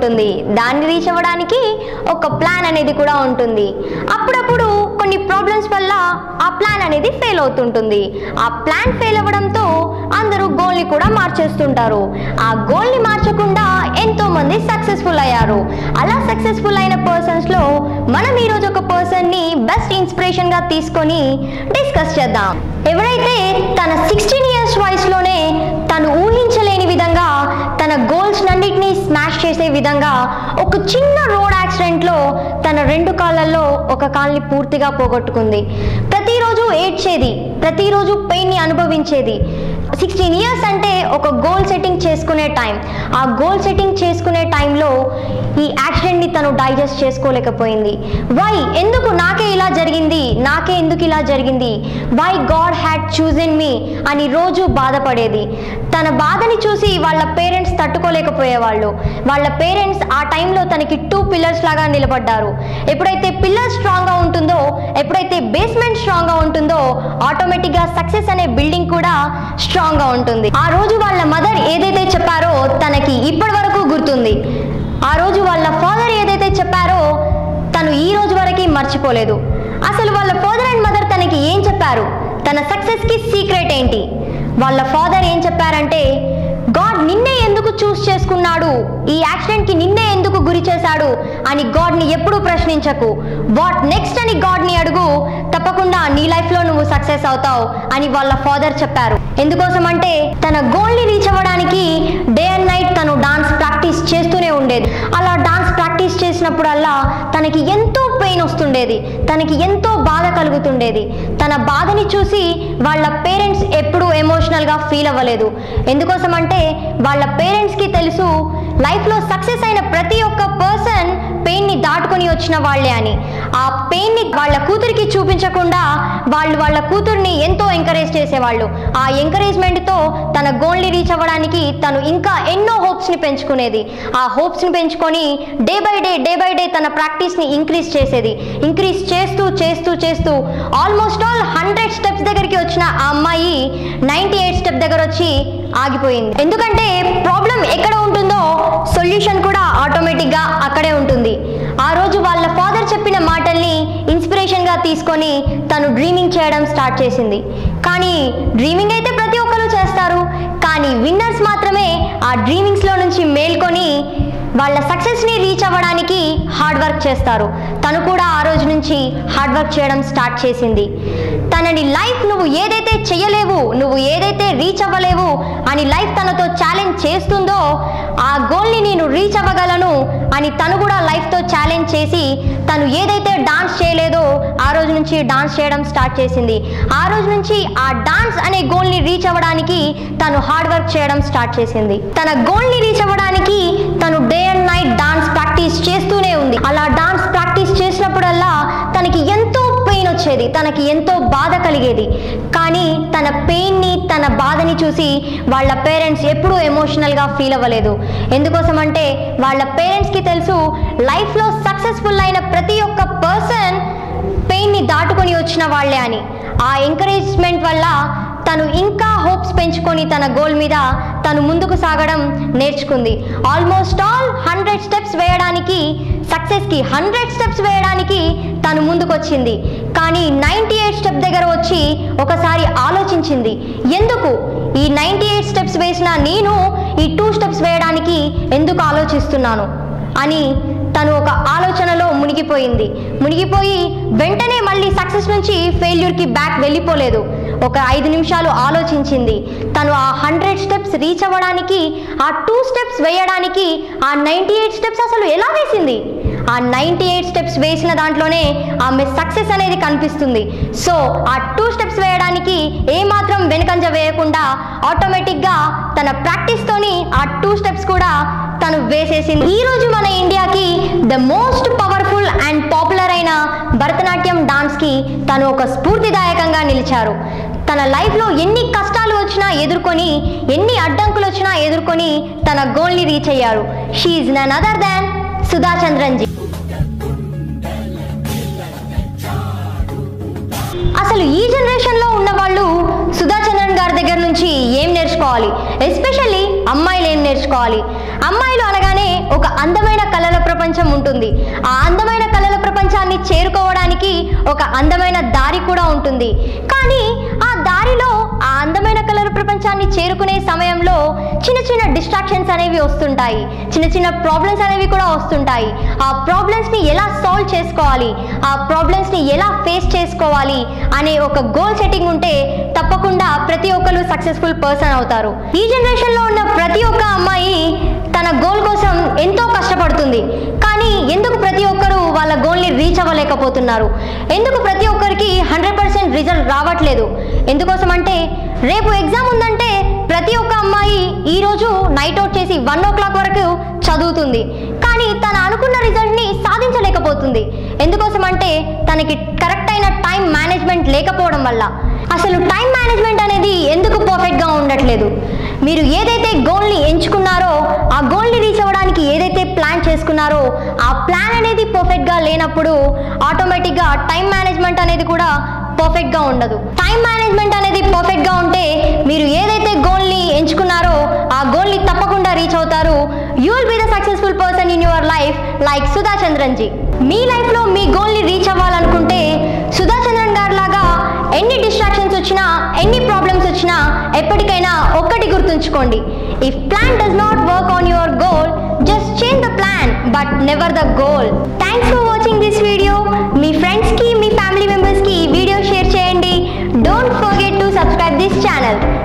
ఉంటుంది దాన్ని రీచ్ అవ్వడానికి ఒక ప్లాన్ అనేది కూడా ఉంటుంది అప్పుడప్పుడు కొన్ని ప్రాబ్లమ్స్ వల్ల ఆ ప్లాన్ అనేది ఫెయిల్ అవుతుంటుంది ఆ ప్లాన్ ఫెయిల్ అవ్వడంతో అందరూ గోల్ని కూడా మార్చేస్తుంటారు ఆ గోల్ని మార్చకుండా ఎంతో మంది సక్సెస్ఫుల్ అయ్యారు అలా సక్సెస్ఫుల్ అయిన పర్సన్స్ లో మనం ఈరోజు ఒక పర్సన్ ని బెస్ట్ ఇన్స్పిరేషన్ గా తీసుకొని డిస్కస్ చేద్దాం ఎవరైతే తన సిక్స్టీన్ ఇయర్స్ వయసులోనే తను ఊహించలేని విధంగా తన గోల్స్ అన్నిటినీ స్మాష్ చేసే విధంగా ఒక చిన్న రోడ్ యాక్సిడెంట్ లో తన రెండు కాళ్ళల్లో ఒక కాల్ని పూర్తిగా పోగొట్టుకుంది ప్రతిరోజు ఏడ్చేది ప్రతిరోజు పెయిన్ ని అనుభవించేది సిక్స్టీన్ ఇయర్స్ అంటే ఒక గోల్ సెట్టింగ్ చేసుకునే టైం ఆ గోల్ సెట్టింగ్ చేసుకునే టైంలో ఈ యాక్సిడెంట్ ని తను డైజెస్ట్ చేసుకోలేకపోయింది వై ఎందుకు నాకే ఇలా జరిగింది నాకే ఎందుకు ఇలా జరిగింది why god had chosen me అని రోజు బాధపడేది తన బాధని చూసి వాళ్ళ పేరెంట్స్ తట్టుకోలేకపోయేవాళ్ళు వాళ్ళ పేరెంట్స్ ఆ టైంలో తనకి టూ పిల్లర్స్ లాగా నిలబడ్డారు ఎప్పుడైతే పిల్లర్ స్ట్రాంగ్ గా ఉంటుందో ఎప్పుడైతే బేస్మెంట్ స్ట్రాంగ్ గా ఉంటుందో ఆటోమేటిక్ గా సక్సెస్ అనే బిల్డింగ్ కూడా స్ట్రాంగ్ గా ఉంటుంది ఆ రోజు వాళ్ళ మదర్ ఏదైతే చెప్పారో తనకి ఇప్పటి వరకు గుర్తుంది ఆ రోజు వాళ్ళ ఫాదర్ ఏదైతే చెప్పారో తను ఈ రోజు వరకు మర్చిపోలేదు అసలు వాళ్ళ ఫాదర్ అండ్ మదర్ తనకి ఏం చెప్పారు తన సక్సెస్ కి సీక్రెట్ ఏంటి వాళ్ళ ఫాదర్ ఏం చెప్పారంటే గాడ్ నిన్నే ఎందుకు చూస్ చేసుకున్నాడు ఈ యాక్సిడెంట్ కి నిన్నే ఎందుకు గురి చేశాడు అని గాడ్ ని ఎప్పుడూ ప్రశ్నించకు వాట్ నెక్స్ట్ అని గాడ్ ని అడుగు తప్పకుండా నీ లైఫ్ లో నువ్వు సక్సెస్ అవుతావు అని వాళ్ళ ఫాదర్ చెప్పారు ఎందుకోసం అంటే తన గోల్ ని రీచ్ అవ్వడానికి డే అండ్ నైట్ తను డాన్స్ ప్రాక్టీస్ చేస్తూనే ఉండేది అలా డాన్స్ ప్రాక్టీస్ చేసినప్పుడల్లా తనకి ఎంతో పెయిన్ వస్తుండేది తనకి ఎంతో బాధ కలుగుతుండేది తన బాధని చూసి వాళ్ళ పేరెంట్స్ ఎప్పుడూ ఎమోషనల్ గా ఫీల్ అవ్వలేదు ఎందుకోసం అంటే వాళ్ళ పేరెంట్స్ కి తెలుసు లైఫ్ లో సక్సెస్ అయిన ప్రతి ఒక్క పర్సన్ పెయిన్ ని దాటుకొని వచ్చిన వాళ్ళే అని ఆ పెయిన్ ని వాళ్ళ కూతురికి చూపించకుండా వాళ్ళు వాళ్ళ కూతుర్ని ఎంతో ఎంకరేజ్ చేసేవాళ్ళు ఆ ఎంకరేజ్మెంట్ తో తన గోల్ ని రీచ్ అవ్వడానికి తను ఇంకా ఎన్నో హోప్స్ ని పెంచుకునేది ఆ హోప్స్ ని పెంచుకొని day by day day by day తన ప్రాక్టీస్ ని ఇంక్రీజ్ చేసేది ఇంక్రీజ్ చేస్తూ చేస్తూ చేస్తూ ఆల్మోస్ట్ ఆల్ హండ్రెడ్ స్టెప్స్ దగ్గరికి వచ్చిన ఆ అమ్మాయి నైన్టీ ఎయిట్ స్టెప్ దగ్గర వచ్చి ఆగిపోయింది ఎందుకంటే ప్రాబ్లం ఎక్కడ ఉంటుందో సొల్యూషన్ కూడా ఆటోమేటిక్ గా అక్కడే ఉంటుంది ఆ రోజు వాళ్ళ ఫాదర్ చెప్పిన మాటల్ని ఇన్స్పిరేషన్ గా తీసుకొని తను డ్రీమింగ్ చేయడం స్టార్ట్ చేసింది కానీ డ్రీమింగ్ అయితే ప్రతి ఒక్కరు చేస్తారు కానీ విన్నర్స్ మాత్రమే ఆ డ్రీమింగ్స్ లో నుంచి మేల్కొని వాళ్ళ సక్సెస్ ని రీచ్ అవ్వడానికి హార్డ్ వర్క్ చేస్తారు తను కూడా ఆ రోజు నుంచి హార్డ్ వర్క్ చేయడం స్టార్ట్ చేసింది తనని లైఫ్ నువ్వు ఏదైతే చేయలేవు నువ్వు ఏదైతే రీచ్ అవ్వలేవు అని లైఫ్ తనతో ఛాలెంజ్ చేస్తుందో ఆ గోల్ని నేను రీచ్ అవ్వగలను అని తను కూడా లైఫ్తో ఛాలెంజ్ చేసి తను ఏదైతే డాన్స్ చేయలేదో ఆ రోజు నుంచి డాన్స్ చేయడం స్టార్ట్ చేసింది ఆ రోజు నుంచి ఆ డాన్స్ అనే గోల్ని రీచ్ అవ్వడానికి తను హార్డ్ వర్క్ చేయడం స్టార్ట్ చేసింది తన గోల్ని రీచ్ అవ్వడానికి తను day and night dance practice చేస్తూనే ఉంది అలా డాన్స్ ప్రాక్టీస్ చేసినప్పుడల్లా తనకి ఎంతో పెయిన్ వచ్చేది తనకి ఎంతో బాధ కలిగేది కానీ తన పెయిన్ని తన బాధని చూసి వాళ్ళ పేరెంట్స్ ఎప్పుడూ ఎమోషనల్గా ఫీల్ అవ్వలేదు ఎందుకోసం అంటే వాళ్ళ పేరెంట్స్కి తెలుసు లైఫ్లో సక్సెస్ఫుల్ అయిన ప్రతి ఒక్క పర్సన్ పెయిన్ని దాటుకొని వచ్చిన వాళ్ళే అని ఆ ఎంకరేజ్మెంట్ వల్ల తను ఇంకా హోప్స్ పెంచుకొని తన గోల్ మీద తను ముందుకు సాగడం నేర్చుకుంది ఆల్మోస్ట్ ఆల్ హండ్రెడ్ స్టెప్స్ వేయడానికి సక్సెస్కి హండ్రెడ్ స్టెప్స్ వేయడానికి తను ముందుకొచ్చింది కానీ నైంటీ ఎయిట్ స్టెప్ దగ్గర వచ్చి ఒకసారి ఆలోచించింది ఎందుకు ఈ నైంటీ ఎయిట్ స్టెప్స్ వేసిన నేను ఈ టూ స్టెప్స్ వేయడానికి ఎందుకు ఆలోచిస్తున్నాను అని తను ఒక ఆలోచనలో మునిగిపోయింది మునిగిపోయి వెంటనే మళ్ళీ సక్సెస్ నుంచి ఫెయిల్యూర్కి బ్యాక్ వెళ్ళిపోలేదు ఒక ఐదు నిమిషాలు ఆలోచించింది తను ఆ హండ్రెడ్ స్టెప్స్ రీచ్ అవ్వడానికి ఆ టూ స్టెప్స్ వేయడానికి ఆ నైంటీ ఎయిట్ స్టెప్స్ అసలు ఎలా వేసింది ఆ నైంటీ ఎయిట్ స్టెప్స్ వేసిన దాంట్లోనే ఆమె సక్సెస్ అనేది కనిపిస్తుంది సో ఆ టూ స్టెప్స్ వేయడానికి ఏమాత్రం వెనుకంజ వేయకుండా ఆటోమేటిక్గా తన ప్రాక్టీస్తోని ఆ టూ స్టెప్స్ కూడా తను వేసేసింది ఈ రోజు మన ఇండియాకి the most powerful and popular అయిన భరతనాట్యం డాన్స్కి తను ఒక స్ఫూర్తిదాయకంగా నిలిచారు తన లైఫ్లో ఎన్ని కష్టాలు వచ్చినా ఎదుర్కొని ఎన్ని అడ్డంకులు వచ్చినా ఎదుర్కొని తన గోల్ని రీచ్ అయ్యారు she none other than Sudha Chandran ji అసలు ఈ జనరేషన్లో ఉన్న వాళ్ళు సుధా చంద్రన్ గారి దగ్గర నుంచి ఏం నేర్చుకోవాలి ఎస్పెషల్లీ అమ్మాయిలు ఏం నేర్చుకోవాలి అమ్మాయిలు అనగానే ఒక అందమైన కళల ప్రపంచం ఉంటుంది ఆ అందమైన కళల ప్రపంచాన్ని చేరుకోవడానికి ఒక అందమైన దారి కూడా ఉంటుంది కానీ ఆ దారిలో ఆ అందమైన కళల ప్రపంచాన్ని చేరుకునే సమయంలో చిన్న చిన్న డిస్ట్రాక్షన్స్ అనేవి వస్తుంటాయి చిన్న చిన్న ప్రాబ్లమ్స్ అనేవి కూడా వస్తుంటాయి ఆ ప్రాబ్లమ్స్ని ఎలా సాల్వ్ చేసుకోవాలి ఆ ప్రాబ్లమ్స్ని ఎలా ఫేస్ చేసుకోవాలి అనే ఒక గోల్ సెట్టింగ్ ఉంటే తప్పకుండా ప్రతి ఒక్కరు సక్సెస్ఫుల్ పర్సన్ అవుతారు ఈ జనరేషన్లో ఉన్న ప్రతి ఒక్క అమ్మాయి తన గోల్ కోసం ఎంతో కష్టపడుతుంది కానీ ఎందుకు ప్రతి ఒక్కరు వాళ్ళ గోల్ని రీచ్ అవ్వలేకపోతున్నారు ఎందుకు ప్రతి ఒక్కరికి హండ్రెడ్ పర్సెంట్ రిజల్ట్ రావట్లేదు ఎందుకోసం అంటే రేపు ఎగ్జామ్ ఉందంటే ప్రతి ఒక్క అమ్మాయి ఈరోజు నైట్ అవుట్ చేసి వన్ ఓ క్లాక్ వరకు చదువుతుంది కానీ తన అనుకున్న రిజల్ట్ని సాధించలేకపోతుంది ఎందుకోసం అంటే తనకి కరెక్ట్ అయిన టైం మేనేజ్మెంట్ లేకపోవడం వల్ల అసలు టైం మేనేజ్మెంట్ అనేది ఎందుకు పర్ఫెక్ట్గా ఉండట్లేదు మీరు ఏదైతే గోల్ని ఎంచుకున్నారో ఆ గోల్ని రీచ్ అవ్వడానికి ఏదైతే ప్లాన్ చేసుకున్నారో ఆ ప్లాన్ అనేది పర్ఫెక్ట్గా లేనప్పుడు ఆటోమేటిక్గా టైం మేనేజ్మెంట్ అనేది కూడా పర్ఫెక్ట్గా ఉండదు టైం మేనేజ్మెంట్ అనేది పర్ఫెక్ట్గా ఉంటే మీరు ఏదైతే గోల్ని ఎంచుకున్నారో ఆ గోల్ని తప్పకుండా రీచ్ అవుతారు you will be the successful person in your life like Sudha Chandran ji మీ లైఫ్లో మీ గోల్ని రీచ్ అవ్వాలనుకుంటే సుధా చంద్రన్ గారి లాగా ఎన్ని డిస్ట్రాక్షన్స్ వచ్చినా ఎన్ని ప్రాబ్లమ్స్ వచ్చినా ఎప్పటికైనా ఒక్కటి గుర్తుంచుకోండి if plan does not work on your goal just change the plan but never the goal thanks for watching this video మీ ఫ్రెండ్స్కి మీ ఫ్యామిలీ మెంబర్స్కి ఈ వీడియో షేర్ చేయండి don't forget to subscribe this channel